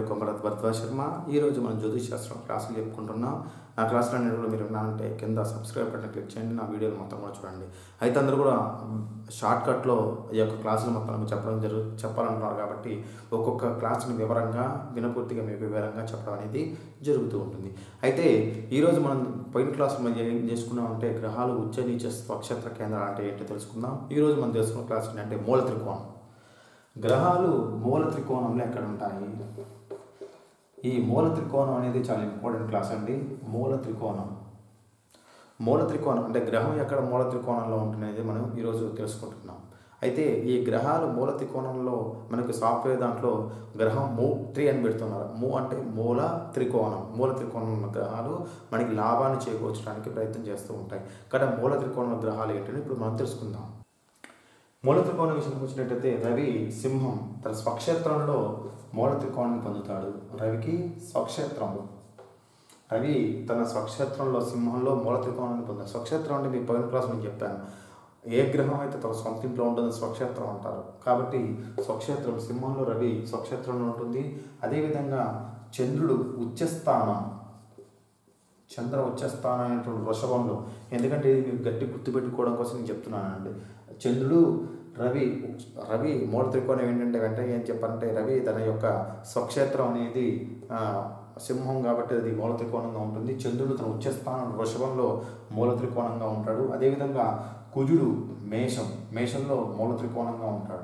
పేరు కొమరత్ భరద్వాజ్ శర్మ ఈరోజు మనం జ్యోతిష్ శాస్త్రం క్లాసులు చెప్పుకుంటున్నాం నా క్లాసులు అనేవి కూడా మీరు విన్నారంటే కింద సబ్స్క్రైబ్ బటన్ క్లిక్ చేయండి నా వీడియోలు మొత్తం కూడా చూడండి అయితే అందరూ కూడా షార్ట్ కట్లో ఈ యొక్క క్లాసులు మొత్తం మీకు చెప్పడం జరుగు చెప్పాలంటున్నారు కాబట్టి ఒక్కొక్క క్లాస్ని వివరంగా వినపూర్తిగా మీకు వివరంగా చెప్పడం అనేది జరుగుతూ ఉంటుంది అయితే ఈరోజు మనం పోయిన క్లాసులో మనం ఏం చేసుకున్నాం అంటే గ్రహాలు ఉచ్చ నీచ స్వక్షేత్ర కేంద్రాలు అంటే ఏంటో తెలుసుకుందాం ఈరోజు మనం తెలుసుకున్న క్లాస్ ఏంటంటే మూల త్రికోణం గ్రహాలు మూల త్రికోణంలో ఎక్కడ ఉంటాయి ఈ మూల త్రికోణం అనేది చాలా ఇంపార్టెంట్ క్లాస్ అండి మూల త్రికోణం మూల త్రికోణం అంటే గ్రహం ఎక్కడ మూల త్రికోణంలో ఉంటున్నది మనం ఈరోజు తెలుసుకుంటున్నాం అయితే ఈ గ్రహాలు మూల త్రికోణంలో మనకి సాఫ్ట్వేర్ దాంట్లో గ్రహం మూ త్రీ అని పెడుతున్నారు మూ అంటే మూల త్రికోణం మూల త్రికోణం ఉన్న గ్రహాలు మనకి లాభాన్ని చేకూర్చడానికి ప్రయత్నం చేస్తూ ఉంటాయి కానీ మూల త్రికోణంలో గ్రహాలు ఏంటని ఇప్పుడు మనం తెలుసుకుందాం మూల త్రికోణం విషయానికి వచ్చినట్టయితే రవి సింహం తన స్వక్షేత్రంలో మూల త్రికోణాన్ని పొందుతాడు రవికి స్వక్షేత్రం రవి తన స్వక్షేత్రంలో సింహంలో మూల త్రికోణాన్ని పొందాడు స్వక్షేత్రం అంటే మీ పైన క్లాస్ నేను చెప్పాను ఏ గ్రహం అయితే తన సొంత ఇంట్లో ఉంటుందో స్వక్షేత్రం అంటారు కాబట్టి స్వక్షేత్రం సింహంలో రవి స్వక్షేత్రంలో ఉంటుంది అదేవిధంగా చంద్రుడు ఉచ్చస్థానం చంద్ర ఉచ్చస్థానం అనేటువంటి వృషభంలో ఎందుకంటే ఇది మీకు గట్టి గుర్తుపెట్టుకోవడం కోసం నేను చెప్తున్నానండి చంద్రుడు రవి రవి మూల త్రికోణం ఏంటంటే వెంటనే ఏం చెప్పారంటే రవి తన యొక్క స్వక్షేత్రం అనేది ఆ, సింహం కాబట్టి అది మూల త్రికోణంగా ఉంటుంది చంద్రుడు తన ఉచ్చస్థానం వృషభంలో మూల త్రికోణంగా ఉంటాడు అదేవిధంగా కుజుడు మేషం మేషంలో మూల త్రికోణంగా ఉంటాడు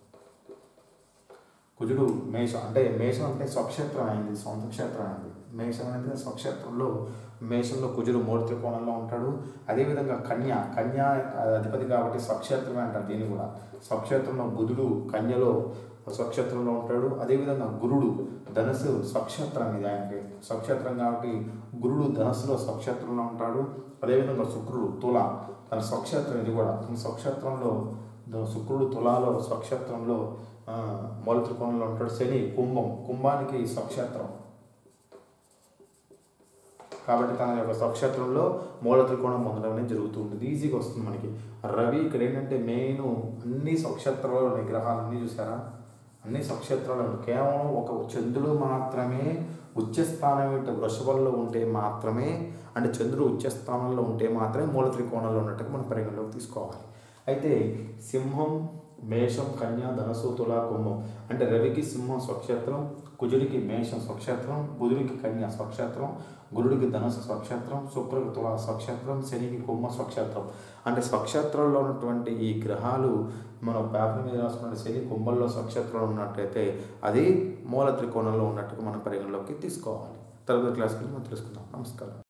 కుజుడు మేషం అంటే మేషం అంటే స్వక్షేత్రం అయింది సొంత క్షేత్రం అయింది మేషం అనేది స్వక్షేత్రంలో మేషంలో కుజుడు మూల త్రికోణంలో ఉంటాడు అదేవిధంగా కన్య కన్య అధిపతి కాబట్టి స్వక్షేత్రమే అంటారు దీన్ని కూడా స్వక్షేత్రంలో బుధుడు కన్యలో స్వక్షేత్రంలో ఉంటాడు అదేవిధంగా గురుడు ధనుసు స్వక్షేత్రం ఇది ఆయనకి స్వక్షేత్రం కాబట్టి గురుడు ధనస్సులో స్వక్షేత్రంలో ఉంటాడు అదేవిధంగా శుక్రుడు తుల తన స్వక్షేత్రం ఇది కూడా తన స్వక్షేత్రంలో ద- శుక్రుడు తులాలో స్వక్షేత్రంలో ఆ, మూల త్రికోణంలో ఉంటాడు శని కుంభం కుంభానికి స్వక్షేత్రం కాబట్టి తన యొక్క స్వక్షేత్రంలో మూల త్రికోణం పొందడం అనేది జరుగుతూ ఉంటుంది ఈజీగా వస్తుంది మనకి రవి ఇక్కడ ఏంటంటే మెయిన్ అన్ని స్వక్షేత్రాలు ఉన్నాయి గ్రహాలు అన్నీ చూసారా అన్ని స్వక్షేత్రాలు ఉన్నాయి. కేవలం ఒక చంద్రుడు మాత్రమే ఉచ్చస్థానం యొక్క వృషభంలో ఉంటే మాత్రమే అంటే చంద్రుడు ఉచ్చస్థానంలో ఉంటే మాత్రమే మూల త్రికోణంలో ఉన్నట్టుగా మనం పరిగణలోకి తీసుకోవాలి అయితే సింహం మేషం కన్య ధనసు తుల కుంభం అంటే రవికి సింహం స్వక్షేత్రం కుజుడికి మేషం స్వక్షేత్రం బుధుడికి కన్య స్వక్షేత్రం గురుడికి ధనుసు స్వక్షేత్రం శుక్రుడికి తుల స్వక్షేత్రం శనికి కుంభ స్వక్షేత్రం అంటే స్వక్షేత్రంలో ఉన్నటువంటి ఈ గ్రహాలు మనం పేపర్ మీద రాసుకున్న శని కుంభంలో స్వక్షేత్రంలో ఉన్నట్టయితే అది మూల త్రికోణంలో ఉన్నట్టుగా మనం పరిగణలోకి తీసుకోవాలి తరగతి క్లాస్కి మనం తెలుసుకుందాం నమస్కారం